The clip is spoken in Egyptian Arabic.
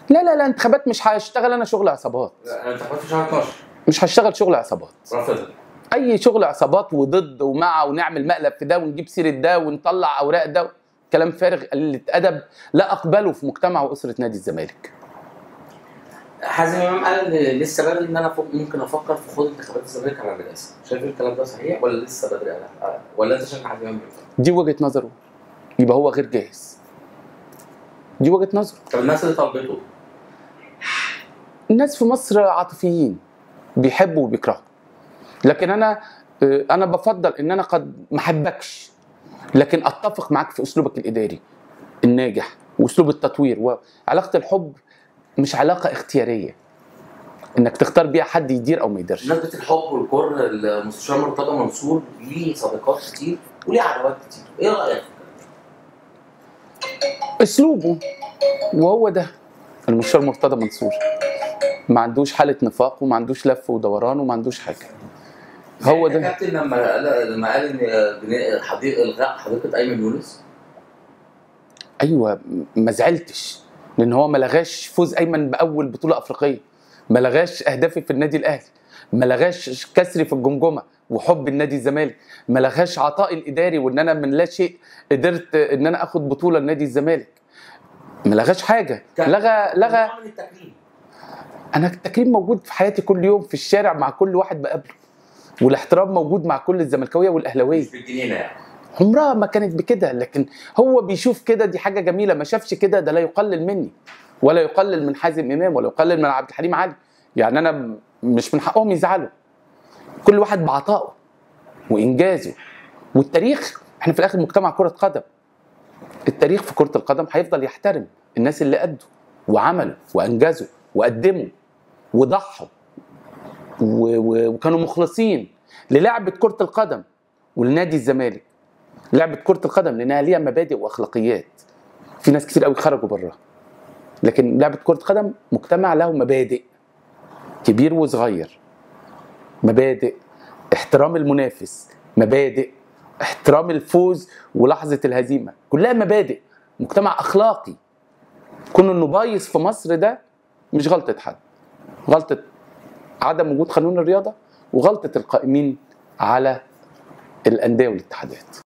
لا لا لا انتخابات مش هشتغل انا شغل عصابات لا، انتخابات في شهر 12 مش هشتغل شغل عصابات رافضها اي شغل عصابات وضد ومع ونعمل مقلب في ده ونجيب سيره ده ونطلع اوراق ده كلام فارغ قله ادب لا اقبله في مجتمع واسره نادي الزمالك حازم امام قال ان لسه بدري ان انا فوق ممكن افكر في خوض انتخابات الزمالك على الرئاسه شايف الكلام ده صحيح ولا لسه بدري على ولا انت شايف حازم امام بيفكر؟ دي وجهه نظره يبقى هو غير جاهز دي وجهه نظره طب الناس اللي طلبته الناس في مصر عاطفيين بيحبوا وبيكرهوا لكن انا آه، انا بفضل ان انا قد ما احبكش لكن اتفق معاك في اسلوبك الاداري الناجح واسلوب التطوير وعلاقه الحب مش علاقه اختياريه انك تختار بيها حد يدير او ما يديرش بمناسبه الحب والكره المستشار مرتضى منصور ليه صديقات كتير وليه عداوات كتير ايه رايك؟ اسلوبه وهو ده المستشار مرتضى منصور ما عندوش حاله نفاق وما عندوش لف ودوران وما عندوش حاجه هو ده كابتن لما قال لما قال ان بناء حديقه الغاء حديقه ايمن يونس ايوه ما زعلتش لان هو ما لغاش فوز ايمن باول بطوله افريقيه ما لغاش اهدافي في النادي الاهلي ما لغاش كسري في الجمجمه وحب النادي الزمالك ما لغاش عطائي الاداري وان انا من لا شيء قدرت ان انا اخد بطوله لنادي الزمالك ما لغاش حاجه كان- لغى لغى نوع من التكريم انا التكريم موجود في حياتي كل يوم في الشارع مع كل واحد بقابله والاحترام موجود مع كل الزملكاويه والاهلاويه مش بالجنينه يعني عمرها ما كانت بكده لكن هو بيشوف كده دي حاجه جميله ما شافش كده ده لا يقلل مني ولا يقلل من حازم امام ولا يقلل من عبد الحليم علي يعني انا م- مش من حقهم يزعلوا كل واحد بعطائه وانجازه والتاريخ احنا في الاخر مجتمع كره قدم التاريخ في كره القدم هيفضل يحترم الناس اللي أدوا وعملوا وانجزوا وقدموا وضحوا و- و- وكانوا مخلصين للعبه كره القدم ولنادي الزمالك لعبه كره القدم لانها ليها مبادئ واخلاقيات في ناس كتير قوي خرجوا براها لكن لعبه كره قدم مجتمع له مبادئ كبير وصغير مبادئ احترام المنافس مبادئ احترام الفوز ولحظه الهزيمه كلها مبادئ مجتمع اخلاقي كون انه بايظ في مصر ده مش غلطه حد غلطه عدم وجود قانون الرياضه وغلطه القائمين على الانديه والاتحادات